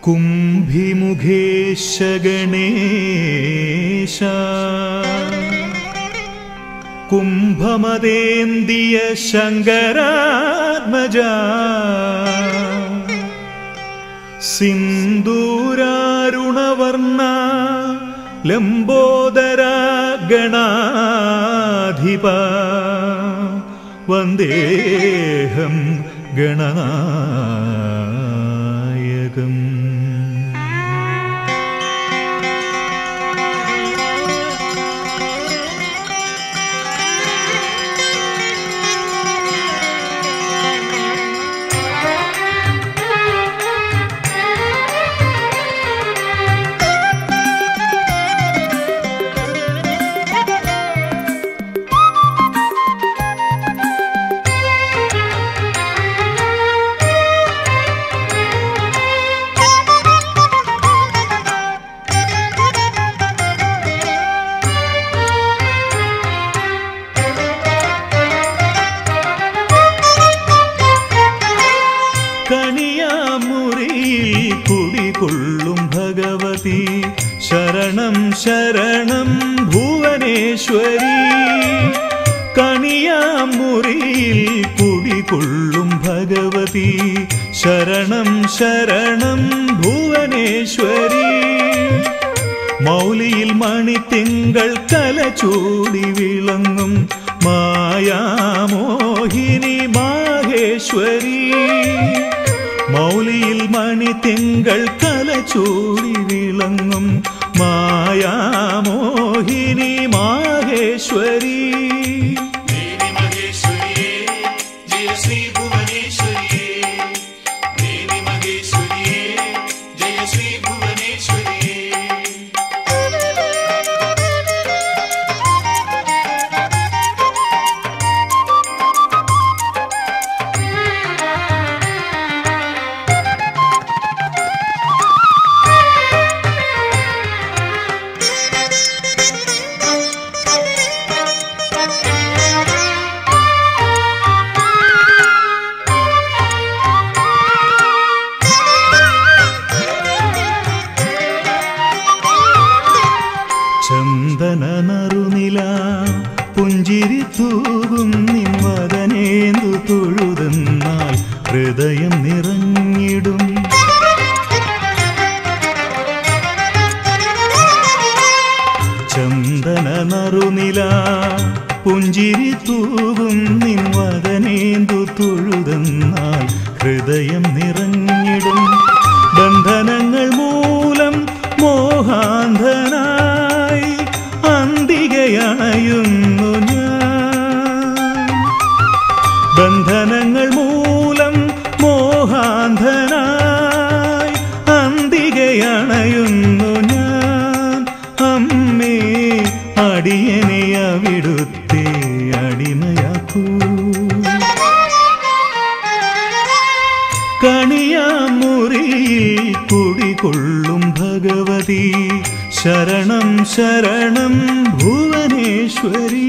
കുംഭിമുഖേശ ഗണേശ കുംഭമതേന്തിയ ശങ്കരാത്മജ സിന്ദൂരാരുണവർണ്ണ ലംബോദര ഗണാധിപ വന്ദേഹം ഗണനായകം കണിയാമുറിയിൽ കുടികൊള്ളും ഭഗവതി ശരണം ശരണം ഭുവനേശ്വരി കണിയാമുറിയിൽ കുടികൊള്ളും ഭഗവതി ശരണം ശരണം ഭുവനേശ്വരി മൗലിയിൽ മണിത്തിങ്കൾ കലചൂടി വിളങ്ങും മായാമോഹിനി മാഹേശ്വരി മൗലിയിൽ മണിത്തിങ്കൾ കലചൂടി വിളങ്ങും മായാമോഹിനി മാഹേശ്വരി ദേവി മഹേശ്വരിയേ ജയ ശ്രീ ഭുവനേശ്വരിയേ ദേവി മഹേശ്വരിയേ ജയ ശ്രീ ഭുവനേശ്വരിയേ ചന്ദന നറുനില പുഞ്ചിരി തൂകും നിമ്മതനേന്തു തൊഴുതെന്നാൽ ഹൃദയം നിറഞ്ഞിടും ചന്ദന നറുനില പുഞ്ചിരി തൂകും നിൻവദനേന്തു തൊഴുതെന്നാൽ ഹൃദയം നിറഞ്ഞിടും ബന്ധനങ്ങൾ മൂലം മോഹാന്ധനായി അന്തികയണയുന്നു ഞാൻ ബന്ധനങ്ങൾ മൂലം മോഹാന്ധനായി അന്തികയണയുന്നു ഞാൻ അമ്മേ അടിയനെ അവിടുത്തെ അടിമയാക്കൂ കണിയാമുറിയിൽ കുടികൊള്ളും ഭഗവതി ശരണം ശരണം ഭുവനേശ്വരി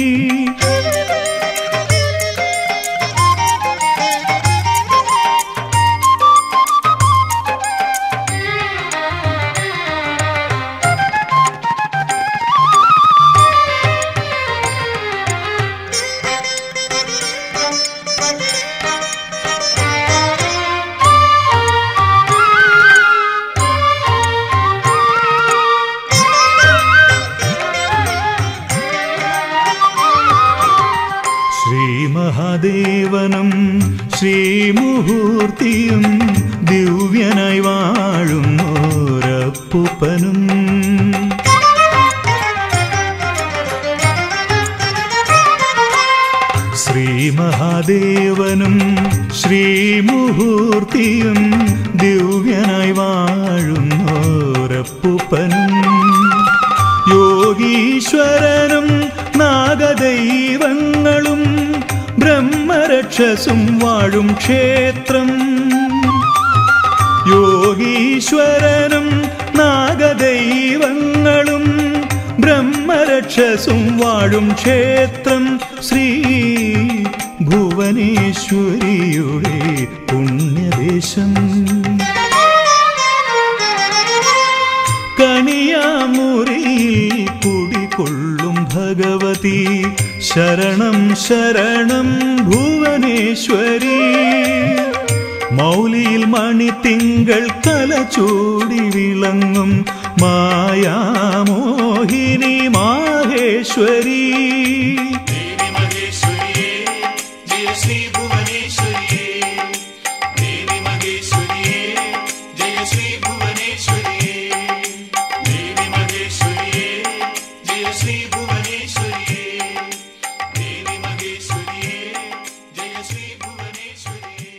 ശ്രീമഹാദേവനും ശ്രീമുഹൂർത്തിയും ദിവ്യനായി വാഴുന്നോരപ്പുപ്പനും ശ്രീമഹാദേവനും ശ്രീമുഹൂർത്തിയും ദിവ്യനായി വാഴുന്നോരപ്പുപ്പനും യോഗീശ്വരനും നാഗദൈവങ്ങളും ബ്രഹ്മരക്ഷസും വാഴും ക്ഷേത്രം യോഗീശ്വരനും നാഗദൈവങ്ങളും ബ്രഹ്മരക്ഷസും വാഴും ക്ഷേത്രം ശ്രീ ഭുവനേശ്വരിയുടെ പുണ്യദേശം ഭഗവതി ശരണം ശരണം ഭുവനേശ്വരി മൗലിയിൽ മണിത്തിങ്കൾ കലചൂടി വിളങ്ങും മായാമോഹിനി മാഹേശ്വരി ദേവി മഹേശ്വരിയേ ജയ ശ്രീ ഭുവനേശ്വരിയേ ദേവി മഹേശ്വരിയേ ജയ ശ്രീ ഭുവനേശ്വരിയേ ദേവി മഹേശ്വരിയേ ജയ ശ്രീ ഭുവനേശ്വരിയേ ദേവി മഹേശ്വരിയേ ജയ ശ്രീ ഭുവനേശ്വരിയേ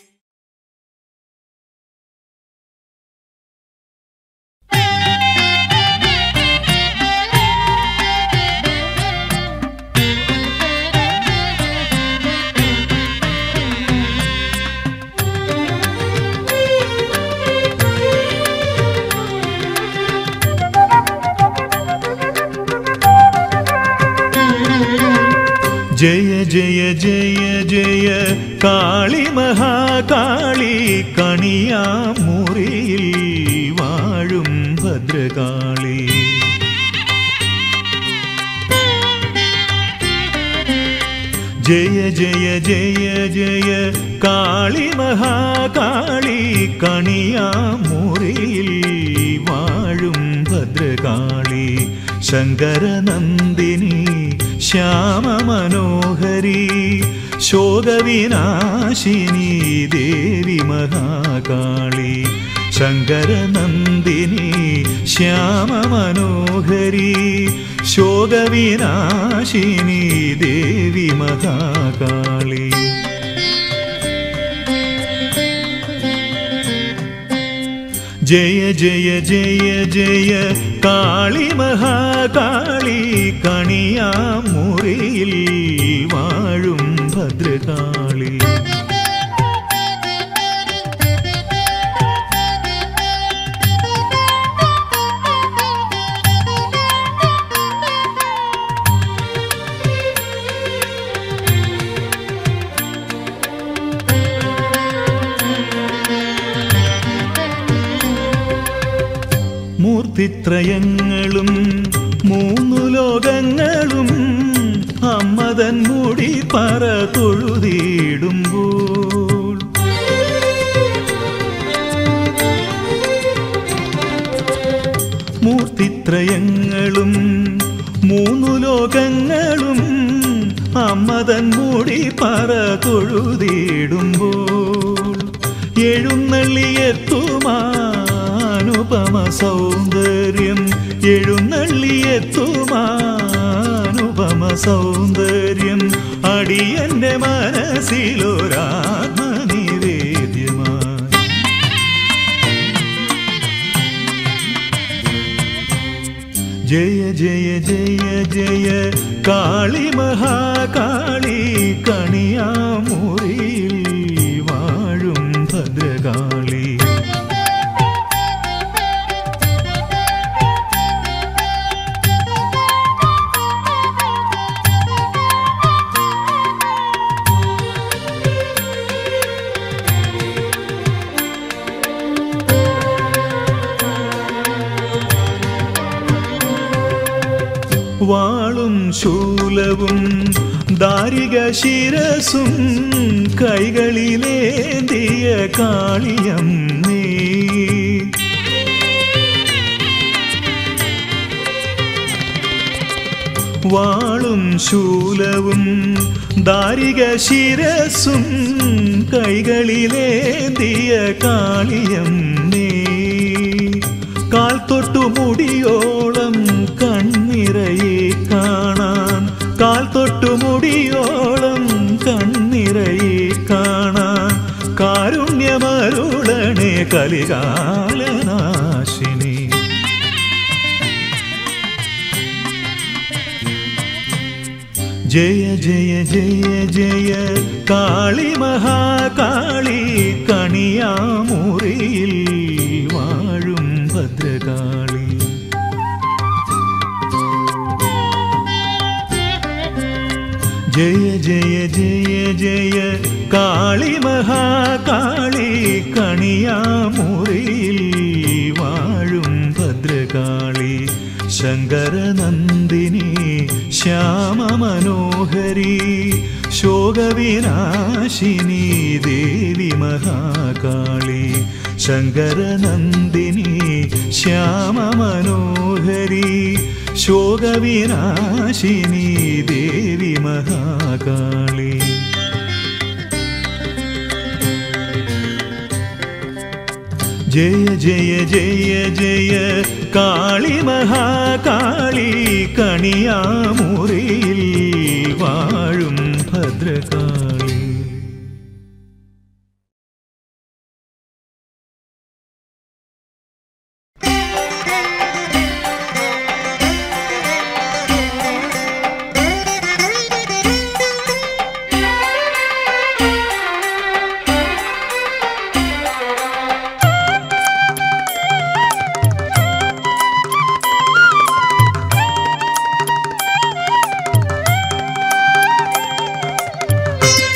ജയ ജയ ജയ ജയ കാളി മഹാകാളി കണിയാമുറിയിൽ വാഴും ഭദ്രകാളി ജയ ജയ ജയ ജയ കാളി മഹാകാളി കണിയാമുറിയിൽ വാഴും ഭദ്രകാളി ശങ്കരനന്ദിനി ശ്യാമമനോഹരി ശോകവിനാശിനി ദേവി മഹാകാളി ശങ്കരനന്ദിനി ശ്യാമമനോഹരി ശോകവിനാശിനി ദേവി മഹാകാളി ജയ ജയ ജയ ജയ കാളി മഹാകാളി കണിയാമുറിയിൽ വാഴും ഭദ്രകാളി മൂർത്തിത്രയങ്ങളും മൂന്നു ലോകങ്ങളും അമ്മതൻ മുടി പറ തൊഴുതിയിടുമ്പോൾ മൂർത്തിത്രയങ്ങളും മൂന്നു ലോകങ്ങളും അമ്മതൻ മുടി പറ തൊഴുതിയിടുമ്പോൾ എഴുന്നള്ളിയെത്തുമാനുപമ സൗന്ദര്യം എഴുന്നള്ളിയെത്തുമാനുപമ സൗന്ദര്യം അടിയന്റെ മനസ്സിലൊരാത്മനിവേദ്യമായി ജയ ജയ ജയ ജയ കാളി മഹാകാളി കണിയാമുറിയിൽ വാഴും ഭദ്രകാളി വാളും ശൂലവും ദാരിക ശിരസും കൈകളിലേന്തിയ കാളിയം നീ വാളും ശൂലവും ദാരിക ശിരസും കൈകളിലേന്തിയ കാളിയം നീ കാൽ തൊട്ടു മുടിയോളം കണ്ണിറയെ കാണാൻ കാൽ തൊട്ടു മുടിയോളം കണ്ണിറയെ കാണാൻ കാരുണ്യമരുളണേ കലികാലനാശിനി ജയ ജയ ജയ ജയ കാളി മഹാകാളി കണിയാമുറിയിൽ വാഴും ഭദ്രകാളി ജയ ജയ ജയ ജയ കാളി മഹാകാളി കണിയാമുറിയിൽ വാഴും ഭദ്രകാളി ശങ്കരനന്ദിനി ശ്യാമമനോഹരി ശ്യാമമനോഹരി ശോകവിനാശിനി ദേവി മഹാകാളി ശങ്കരനന്ദിനി ശ്യാമമനോഹരി ശോകവിനാശിനി ദേവി മഹാകാളി ജയ ജയ ജയ ജയ കാളി മഹാകാളി കണിയാമുറിയിൽ വാഴും ഭദ്രകാളി ും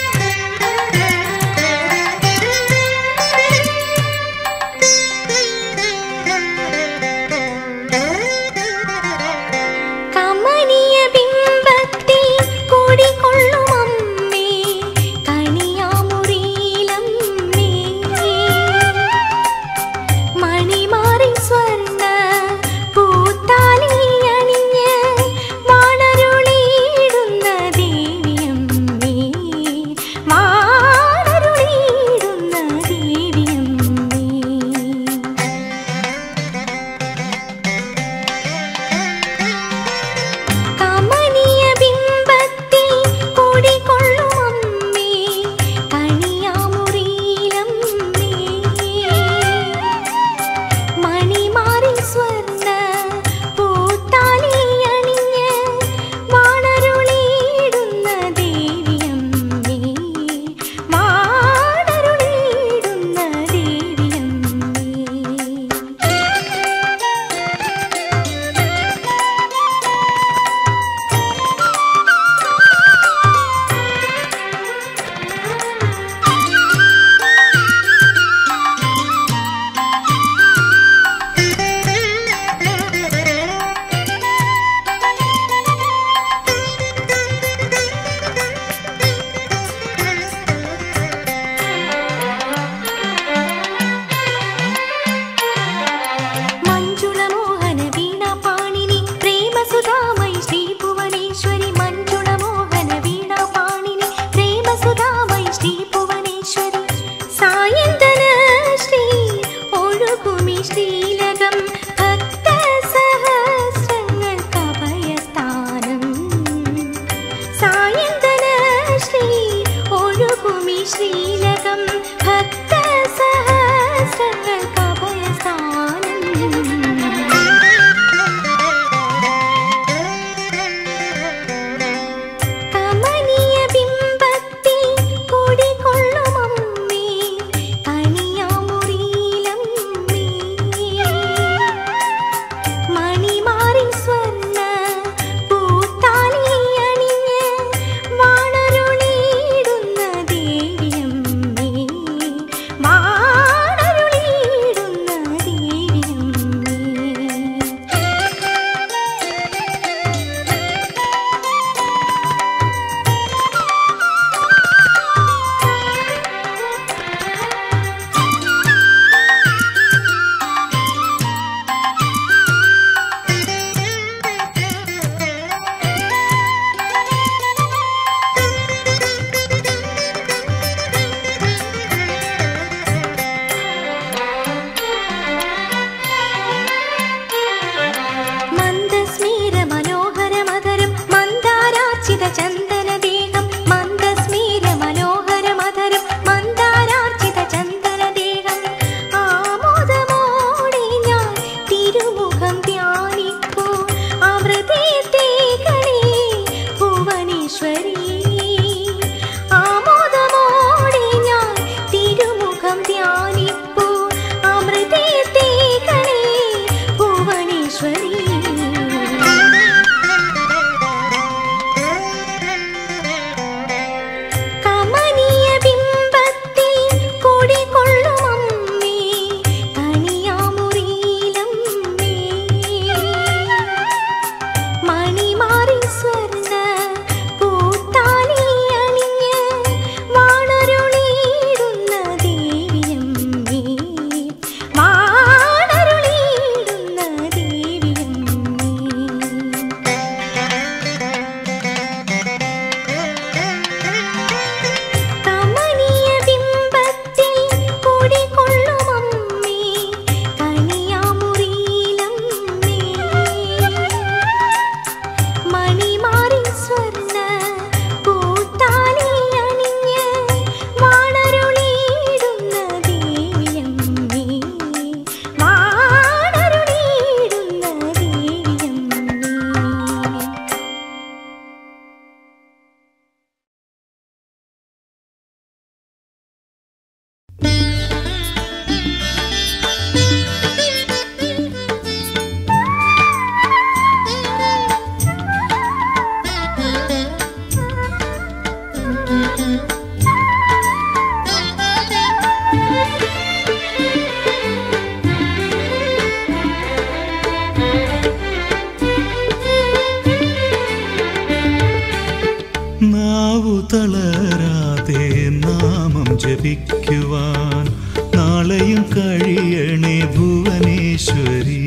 നാവു തളരാതെ നാമം ജപിക്കുവാൻ നാളെയും കഴിയണേ ഭുവനേശ്വരി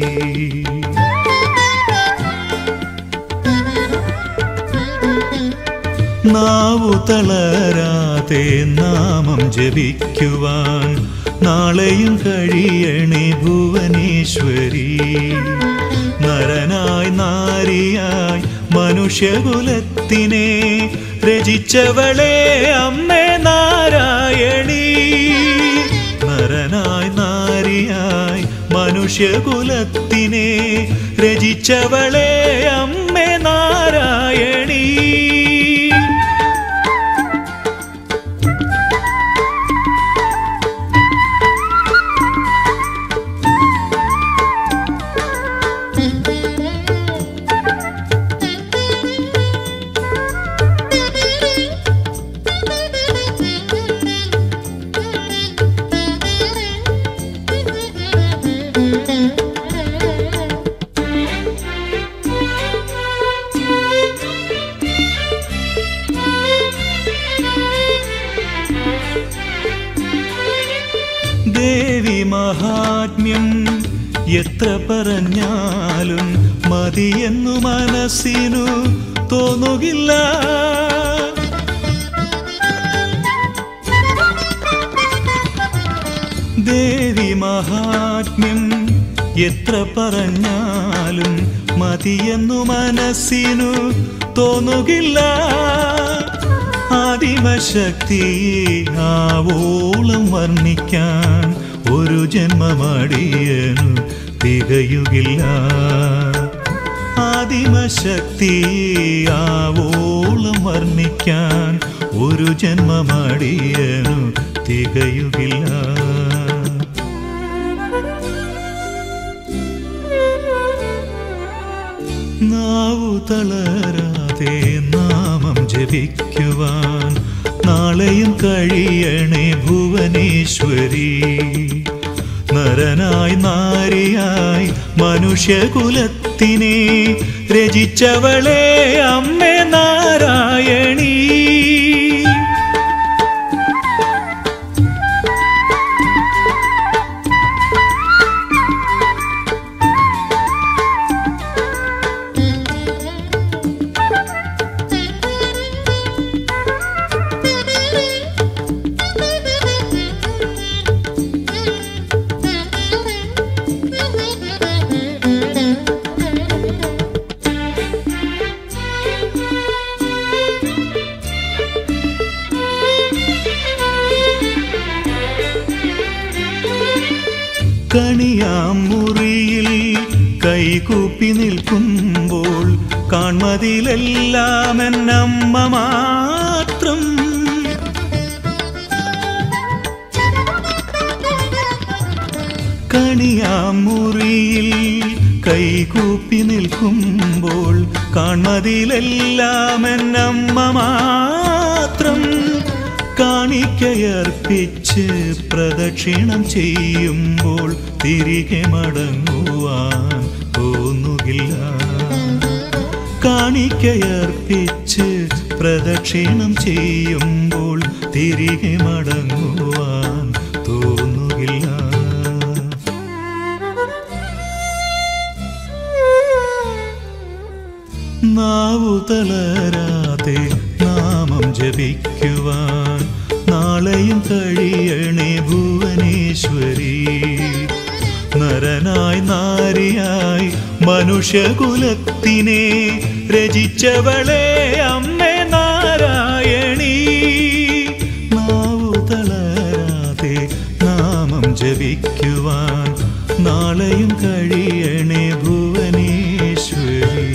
നാവു തളരാതെ നാമം ജപിക്കുവാൻ നാളെയും കഴിയണേ ഭുവനേശ്വരി നരനായി നാരിയായി മനുഷ്യകുലത്തിനെ രചിച്ചവളെ അമ്മേ നാരായണി നരനായി നാരിയായി മനുഷ്യകുലത്തിനെ രചിച്ചവളെ അമ്മേ നാരായണി ദേവി മഹാത്മ്യം എത്ര പറഞ്ഞാലും മതിയെന്നു മനസ്സിനു തോന്നുകില്ല ദേവി മഹാത്മ്യം എത്ര പറഞ്ഞാലും മതിയെന്നു മനസ്സിനു തോന്നുകില്ല ആദിമശക്തിയെ ആവോളം വർണ്ണിക്കാൻ ഒരു ജന്മമടിയനു തികയുകില്ല ആദിമശക്തിയെ ആവോളം വർണ്ണിക്കാൻ ഒരു ജന്മമടിയനു തികയുകില്ല നാവു തളരാതെ നാമം ജപിക്കുവാൻ നാളെയും കഴിയണേ ഭുവനേശ്വരി നരനായി നാരിയായി മനുഷ്യകുലത്തിനെ രചിച്ചവളെ അമ്മേ നാരായണീ കണിയാം മുറിയിൽ കൈകൂപ്പി നിൽക്കുമ്പോൾ കാൺമതിലെല്ലാം എന്നമ്മ മാത്രം കണിയാം മുറിയിൽ കൈകൂപ്പി നിൽക്കുമ്പോൾ കാൺമതിലെല്ലാം എന്നമ്മ മാത്രം കാണിക്കയർപ്പിച്ച് പ്രദക്ഷിണം ചെയ്യുമ്പോൾ തിരികെ മടങ്ങുവാൻ തോന്നുകില്ല കാണിക്കയർപ്പിച്ച് പ്രദക്ഷിണം ചെയ്യുമ്പോൾ തിരികെ മടങ്ങുവാൻ തോന്നുകില്ല നാവു തളരാതെ നാമം ജപിക്കുവാൻ നാളെയും കഴിയണേ ഭുവനേശ്വരി നരനായി നാരിയായി മനുഷ്യകുലത്തിനെ രചിച്ചവളെ അമ്മേ നാരായണീ നാവു തളരാതെ നാമം ജപിക്കുവാൻ നാളെയും കഴിയണേ ഭുവനേശ്വരി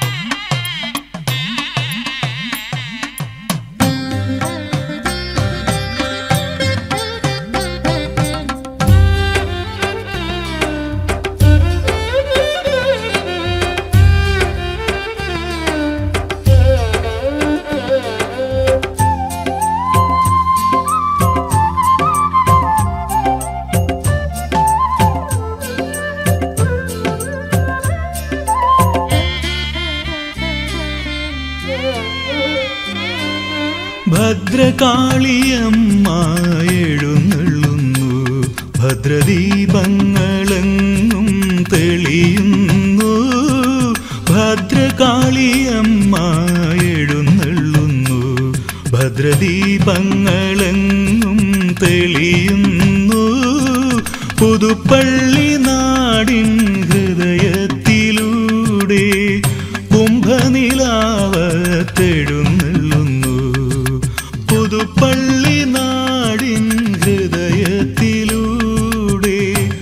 ും ഭദ്രകാളിയമ്മ എഴുന്നള്ളുന്നു ഭദ്രദീപങ്ങളെങ്ങും തെളിയുന്നു ഭദ്രകാളിയമ്മ എഴുന്നള്ളുന്നു ഭദ്രദീപങ്ങളെങ്ങും തെളിയുന്നു പുതുപ്പള്ളി നാടിൻ ഹൃദയത്തിലൂടെ കുംഭനിലാവത്തെഴുന്നള്ളുന്നു പുതുപ്പള്ളി നാടിൻ ഹൃദയത്തിലൂടെ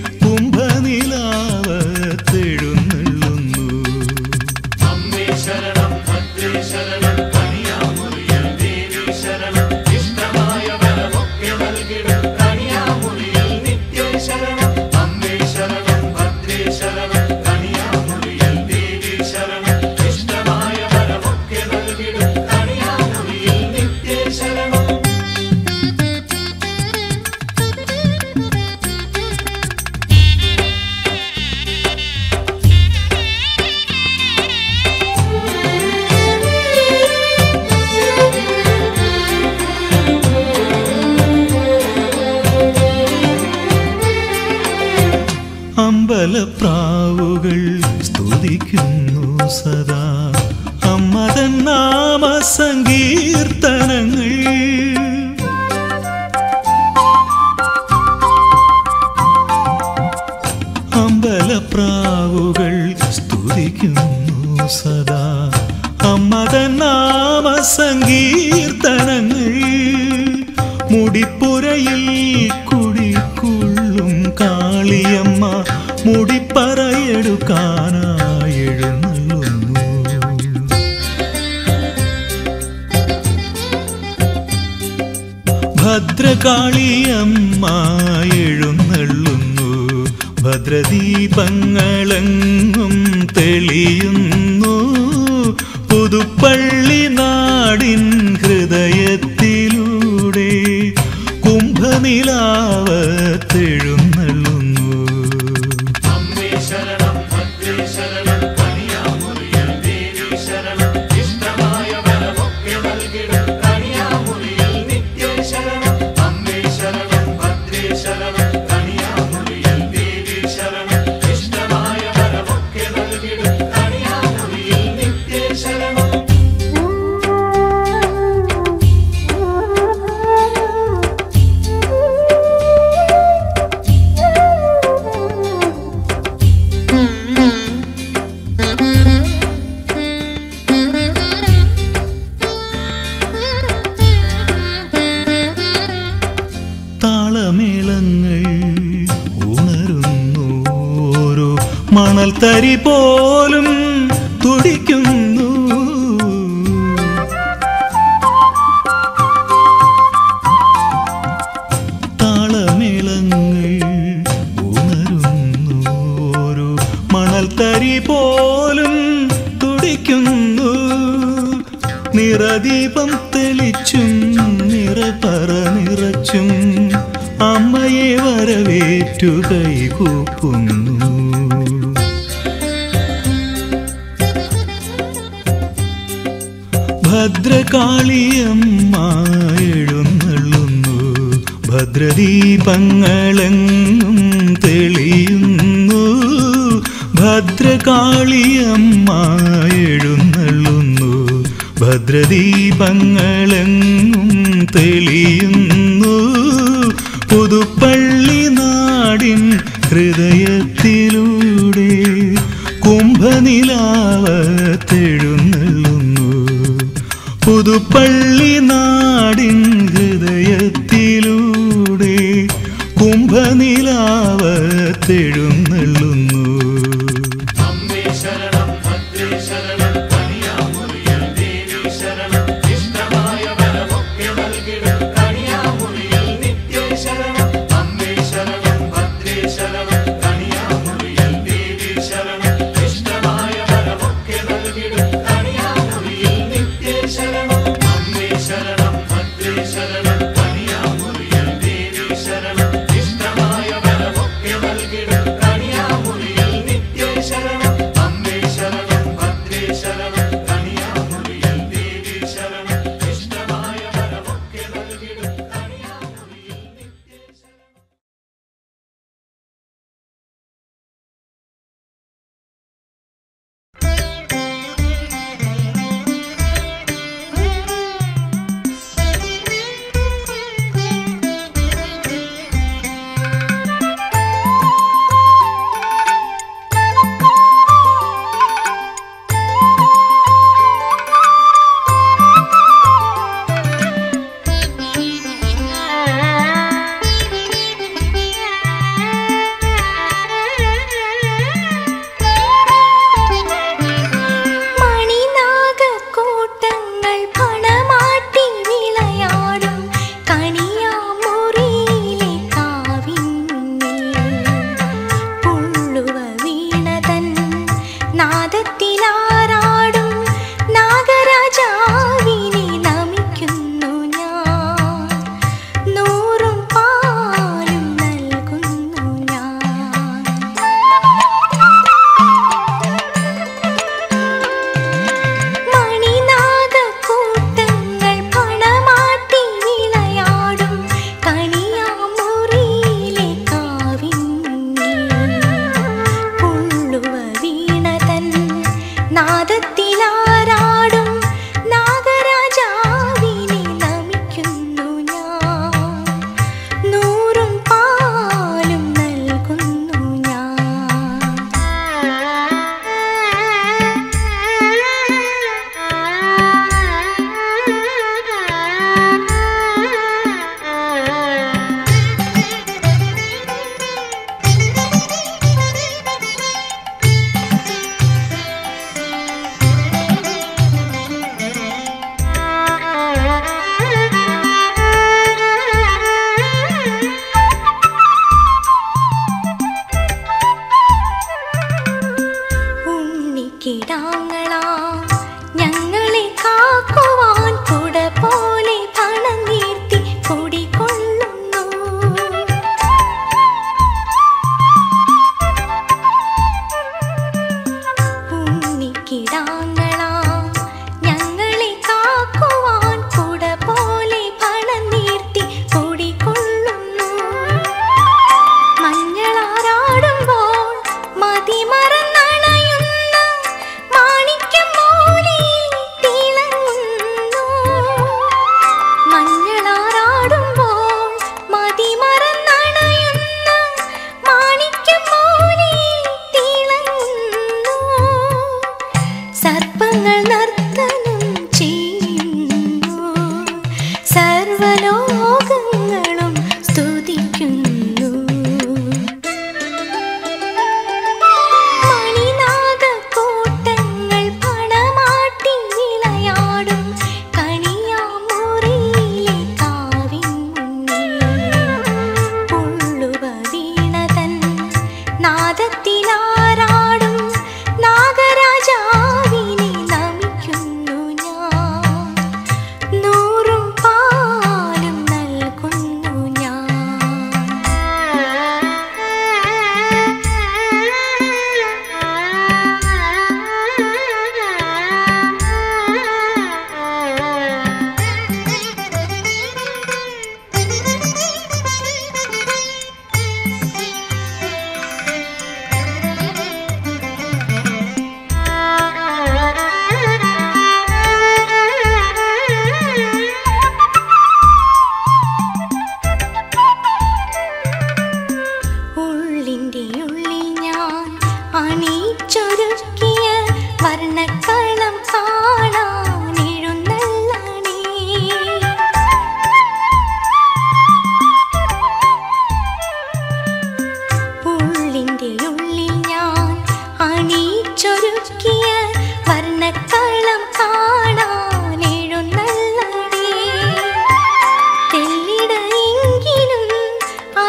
കുംഭനിലാവത്തെഴുന്നള്ളുന്നു അമ്മേ ശരണം ഭദ്രേ ശരണം കനിയാമുറിയൽ ദേവി ശരണം ഇഷ്ടമായ വരമൊക്കെ നൽകിടും കനിയാമുറിയൽ നിത്യ ശരണം അമ്മേ ശരണം ഭദ്രേ ശരണം കനിയാമുറിയൽ ദേവി ശരണം ഇഷ്ടമായ വരമൊക്കെ നൽകിടും കനിയാമുറിയൽ നിത്യ ശരണം അമ്പലപ്രാവുകൾ സ്തുതിക്കുന്നു സദാ അമ്മതൻ നാമ സങ്കീർത്തനങ്ങൾ അമ്പലപ്രാവുകൾ സ്തുതിക്കുന്നു സദാ അമ്മതൻ നാമ സങ്കീർത്തനങ്ങൾ മുടിപ്പുരയിൽ കുടിക്കുള്ളും കാളിയമ്മ മുടിപ്പറയെടുക്കാനായി എഴുന്നള്ളുന്നു ഭദ്രകാളിയമ്മ എഴുന്നള്ളുന്നു ഭദ്രദീപങ്ങളെങ്ങും തെളിയുന്നു പുതുപ്പള്ളി നാടിൻ ഹൃദയത്തിലൂടെ കുംഭനിലാവത്തെഴുന്നള്ളുന്നു അമ്മേ ശരണം ഭദ്രേ ശരണം കനിയാമുറിയൽ ദേവി ശരണം ഇഷ്ടമായ വരമൊക്കെ നൽകിടും കനിയാമുറിയൽ നിത്യ ശരണം അമ്മേ ശരണം ഭദ്രേ ശരണം കനിയാമുറിയൽ ദേവി ശരണം ഇഷ്ടമായ വരമൊക്കെ നൽകിടും കനിയാമുറിയൽ നിത്യ ശരണം താളമേളങ്ങൾ ഉണരുന്നു ഓരോ മണൽ തരി പോലും തുടിക്കുന്നു താളമേളങ്ങൾ ഉണരുന്നു ഓരോ മണൽ തരി പോലും തുടിക്കുന്നു നിറദീപം തെളിച്ചും നിറപറ നിറച്ചും അമ്മയെ വരവേറ്റു കൈകൂപ്പുന്നു ഭദ്രകാളിയമ്മ എഴുന്നള്ളുന്നു ഭദ്രദീപങ്ങളെങ്ങും തെളിയുന്നു ഭദ്രകാളിയമ്മ എഴുന്നള്ളുന്നു ഭദ്രദീപങ്ങളെങ്ങും തെളിയുന്നു പുതുപ്പള്ളി നാടിൻ ഹൃദയത്തിലൂടെ കുംഭനിലാവത്തെഴുന്നള്ളുന്നു പുതുപ്പള്ളി നാടിൻ ഹൃദയത്തിലൂടെ കുംഭനിലാവത്തെഴുന്നള്ളുന്നു അമ്മേ ശരണം ഭദ്രേ ശരണം കനിയാമുറിയൽ ദേവി ശരണം ഇഷ്ടമായ വരമൊക്കെ നൽകിടും കനിയാമുറിയൽ നിത്യ ശരണം അമ്മേ ശരണം ഭദ്രേ ശരണം കനിയാമുറിയൽ ദേവി ശരണം ഇഷ്ടമായ വരമൊക്കെ നൽകിടും കനിയാമുറിയൽ നിത്യ ശരണം അമ്മേ ശരണം ഭദ്രേ ശരണം കനിയാമുറിയൽ ദേവി ശരണം ഇഷ്ടമായ വരമൊക്കെ നൽകിടും കനിയാമുറിയൽ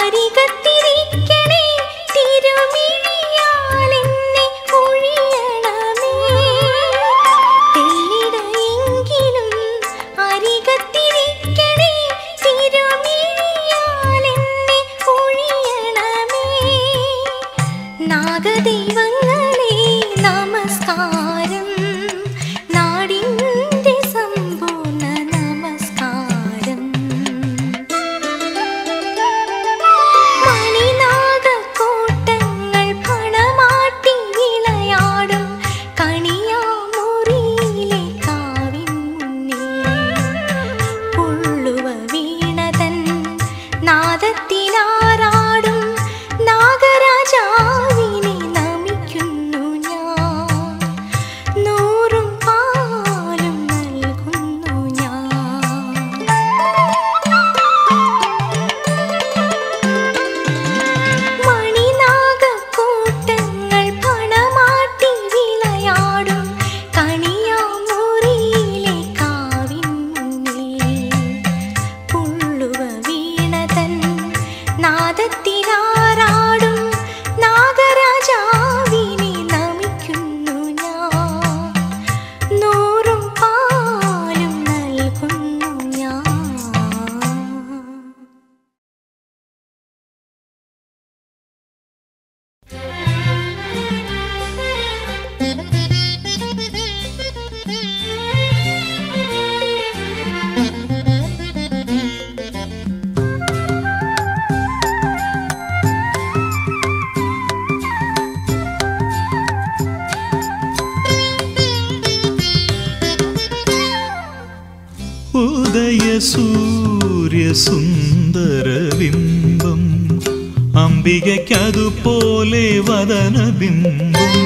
അരികത്തിരിക്കണേ തിരുമിഴിയാലെന്നെ ഒഴിയണമേ തെല്ലിടയെങ്കിലും അരികത്തിരിക്കണേ തിരുമിഴിയാലെന്നെ ഒഴിയണമേ നാഗദൈവങ്ങളെ നമസ്കാരം നാടിൻ്റെ സമ്പൂർണ്ണ നമസ്കാരം മണിനാഗക്കൂട്ടങ്ങൾ പണമാട്ടി വിളയാടും കണിയാമുറിയിലെ കാവിൻ മുന്നിൽ പുള്ളുവ വീണതൻ നാദത്തിലാറാടും നാഗരാജാവിനെ നമിക്കുന്നു ഞാൻ നൂറും പാലും നൽകുന്നു ഞാൻ മണിനാഗക്കൂട്ടങ്ങൾ പണമാട്ടി വിളയാടും കണിയാമുറിയിലെ കാവിൻ മുന്നിൽ പുള്ളുവ വീണതൻ നാദത്തിലാറാടും നാഗരാജാവിനെ നമിക്കുന്നു ഞാൻ നൂറും പാലും നൽകുന്നു ഞാൻ ഉദയ സൂര്യ സുന്ദരബിംബം അംബികയ്ക്കതുപോലെ വദനബിംബം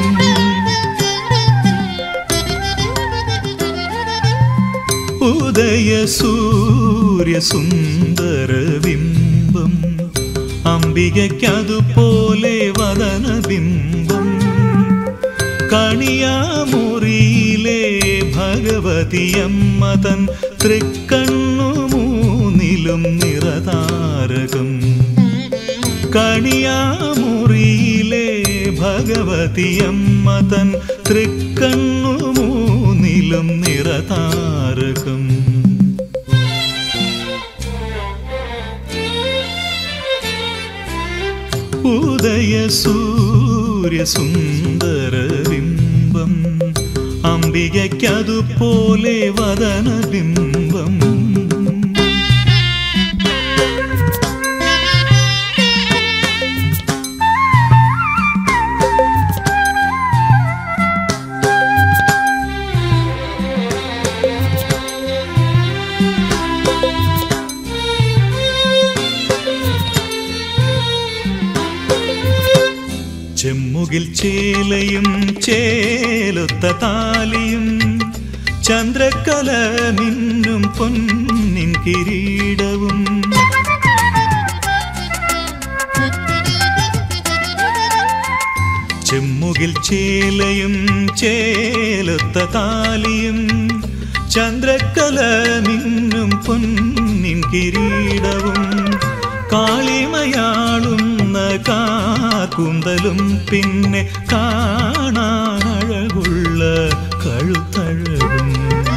ഉദയ സൂര്യ സുന്ദരബിംബം അംബികയ്ക്കതുപോലെ വദനബിംബം കണിയാമുറിയിലെ ഭഗവതിയമ്മ തൻ തൃക്കണ്ണു മൂന്നിലും നിറതാരകം കണിയാമുറിയിലെ ഭഗവതിയമ്മ തൻ തൃക്കണ്ണു മൂന്നിലും നിറതാരകം ഉദയ സൂര്യ സുന്ദരബിംബം അംബികയ്ക്കതുപോലെ വദനബിംബം ചെമ്മുകിൽ ചേലയും ചേലൊത്ത താലിയും ചന്ദ്രക്കല മിന്നും പൊന്നിൻ കിരീടവും ചെമ്മുകിൽ ചേലയും ചേലൊത്ത താലിയും ചന്ദ്രക്കല മിന്നും പൊന്നിൻ കിരീടവും കാളിമയാളുന്ന കാക്കുന്തലും പിന്നെ കാണാനഴകുള്ള കഴുത്തഴകും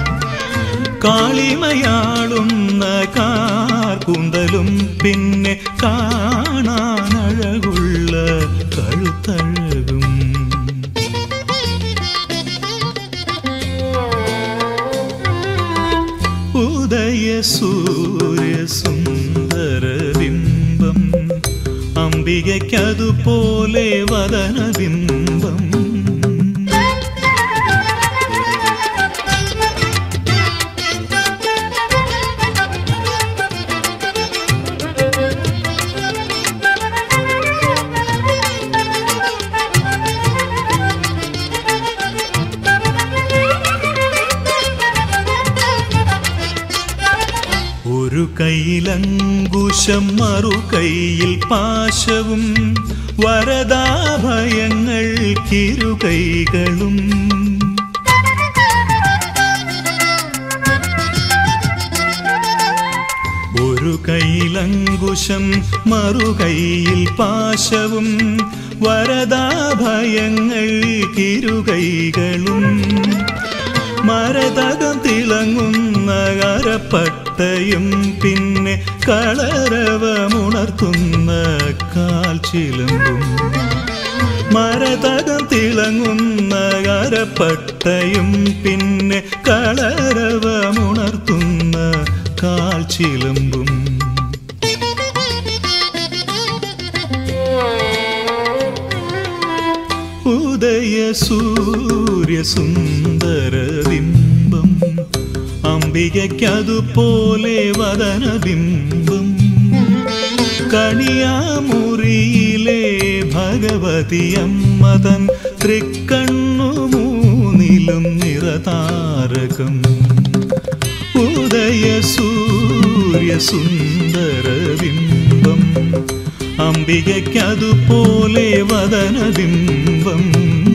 കാളിമയാളുന്ന കാർക്കുന്തലും പിന്നെ കാണാനഴകുള്ള കഴുത്തഴകും ഉദയ സൂര്യ സുന്ദരബിംബം അംബികയ്ക്കതുപോലെ വദനബിംബം ഒരു കയ്യിലങ്കുശം മറു കയ്യിൽ പാശവും വരദാഭയങ്ങൾ കിരുകൈകളും ഒരു കൈ കയ്യിലങ്കുശം മറുകൈയിൽ പാശവും വരദാഭയങ്ങൾ കിരുകൈകളും മരതകം തിളങ്ങുന്ന അരപ്പട്ടയും പിന്നെ കളരവമുണർത്തുന്ന കാൽച്ചിലമ്പും മരതകം തിളങ്ങുന്ന അരപ്പട്ടയും പിന്നെ കളരവമുണർത്തുന്ന കാൽച്ചിലമ്പും ഉദയ സൂര്യ സുന്ദരബിംബം അംബികയ്ക്കതുപോലെ വദനബിംബം കണിയാമുറിയിലെ ഭഗവതി അമ്മതൻ തൃക്കണ്ണു മൂന്നിലും നിറതാരകം ഉദയ സൂര്യ സുന്ദരബിംബം അംബികയ്ക്കതുപോലെ വദനബിംബം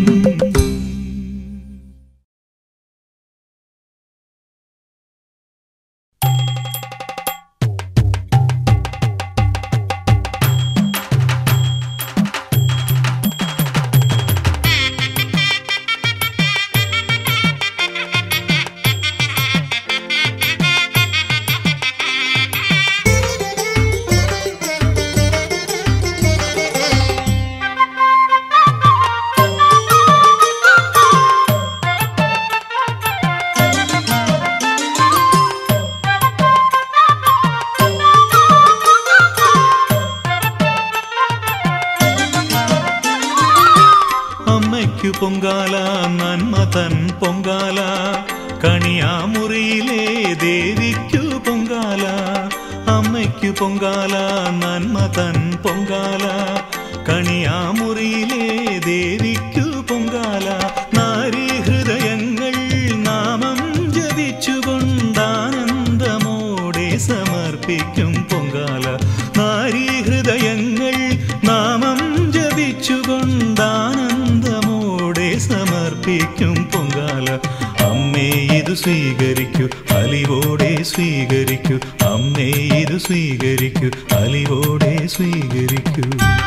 അമ്മയ്ക്കു പൊങ്കാല നന്മ തൻ പൊങ്കാല കണിയാമുറിയിലെ ദേവിക്കു പൊങ്കാല അമ്മയ്ക്കു പൊങ്കാല നന്മ തൻ പൊങ്കാല കണിയാമുറിയിലെ ദേവിക്കു പൊങ്കാല നാരി ഹൃദയങ്ങൾ നാമം ജപിച്ചുകൊണ്ടാനന്ദമോടെ സമർപ്പിക്കും പൊങ്കാല നാരി ഹൃദയങ്ങൾ നാമം ജപിച്ചുകൊണ്ടാനന്ദമോടെ സമർപ്പിക്കും പൊങ്കാല അമ്മേ ഇത് സ്വീകരിക്കൂ അലിവോടെ സ്വീകരിക്കൂ അമ്മേ ഇത് സ്വീകരിക്കൂ അലിവോടെ സ്വീകരിക്കൂ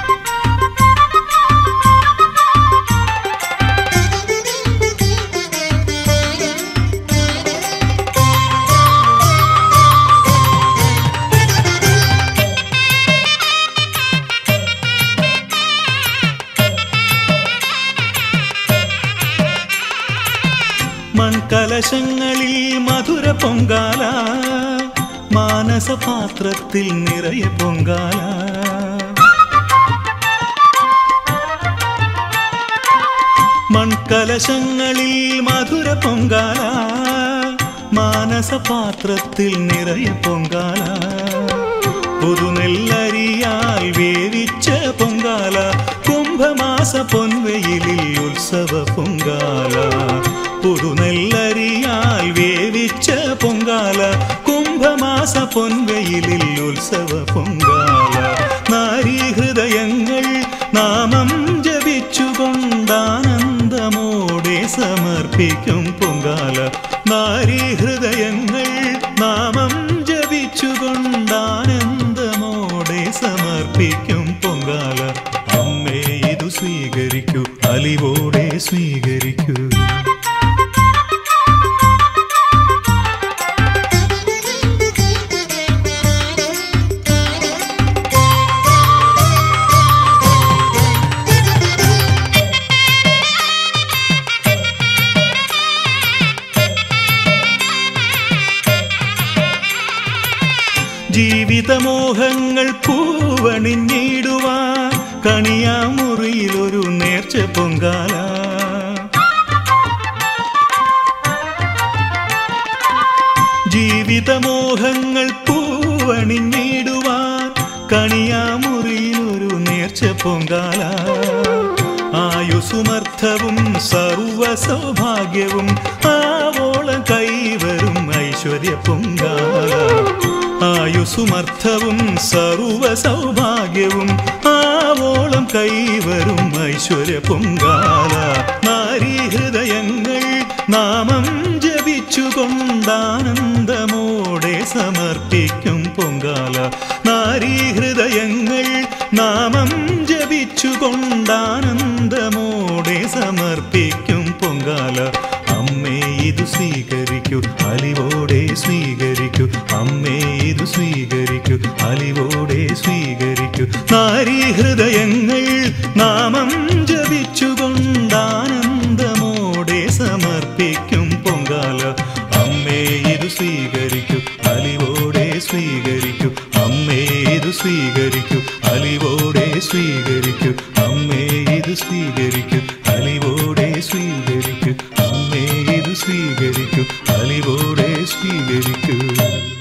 മൺകലശങ്ങളിൽ മധുര പൊങ്കാല മാനസപാത്രത്തിൽ നിറയെ പൊങ്കാല മൺകലശങ്ങളിൽ മധുര പൊങ്കാല മാനസപാത്രത്തിൽ നിറയെ പൊങ്കാല പുതുനെല്ലരിയാൽ വേവിച്ച പൊങ്കാല കുംഭമാസ പൊൻവെയിലിൽ ഉത്സവ പൊങ്കാല പുതുനെല്ലരിയാൽ വേവിച്ച പൊങ്കാല കുംഭമാസ പൊൻവെയിലിൽ ഉത്സവ പൊങ്കാല നാരീ ഹൃദയങ്ങൾ നാമം ജപിച്ചുകൊണ്ടാനന്ദമോടെ സമർപ്പിക്കും പൊങ്കാല നാരീ ഹൃദയങ്ങൾ നാമം ജപിച്ചുകൊണ്ടാനന്ദമോടെ സമർപ്പിക്കും പൊങ്കാല അമ്മേ ഇതു സ്വീകരിക്കൂ അലിവോടെ സ്വീകരിക്കൂ ജീവിതമോഹങ്ങൾ പൂവണിഞ്ഞിടുവാൻ കണിയാമുറിയിലൊരു നേർച്ച പൊങ്കാല ജീവിതമോഹങ്ങൾ പൂവണിഞ്ഞിടുവാൻ കണിയാമുറിയിലൊരു നേർച്ച പൊങ്കാല ആയുസുമർത്ഥവും സർവ സൗഭാഗ്യവും ആവോളം കൈവരും ഐശ്വര്യ പൊങ്കാല ആയുസുമർത്ഥവും സർവ സൗഭാഗ്യവും ആവോളം കൈവരും ഐശ്വര്യ പൊങ്കാല നാരീ ഹൃദയങ്ങൾ നാമം ജപിച്ചുകൊണ്ടാനന്ദമോടെ സമർപ്പിക്കും പൊങ്കാല നാരീഹൃദയങ്ങൾ നാമം ജപിച്ചുകൊണ്ടാനന്ദമോടെ സമർപ്പിക്കും പൊങ്കാല അമ്മേ ഇത് സ്വീകരിക്കൂ അലിവോടെ സ്വീകരിക്കൂ അമ്മേ ഇത് സ്വീകരിക്കൂ അലിവോടെ സ്വീകരിക്കൂ നാരീഹൃദയങ്ങൾ നാമം ജപിച്ചുകൊണ്ടാനന്ദമോടെ സമർപ്പിക്കും പൊങ്കാല അമ്മേ ഇത് സ്വീകരിക്കൂ അലിവോടെ സ്വീകരിക്കൂ അമ്മേ ഇത് സ്വീകരിക്കൂ അലിവോടെ സ്വീകരിക്കൂ അമ്മേ ഇത് സ്വീകരിക്കൂ അലിവോടെ സ്വീകരിക്കൂ അമ്മേ ഇത് സ്വീകരിക്കൂ അലിവോടെ സ്വീകരിക്കൂ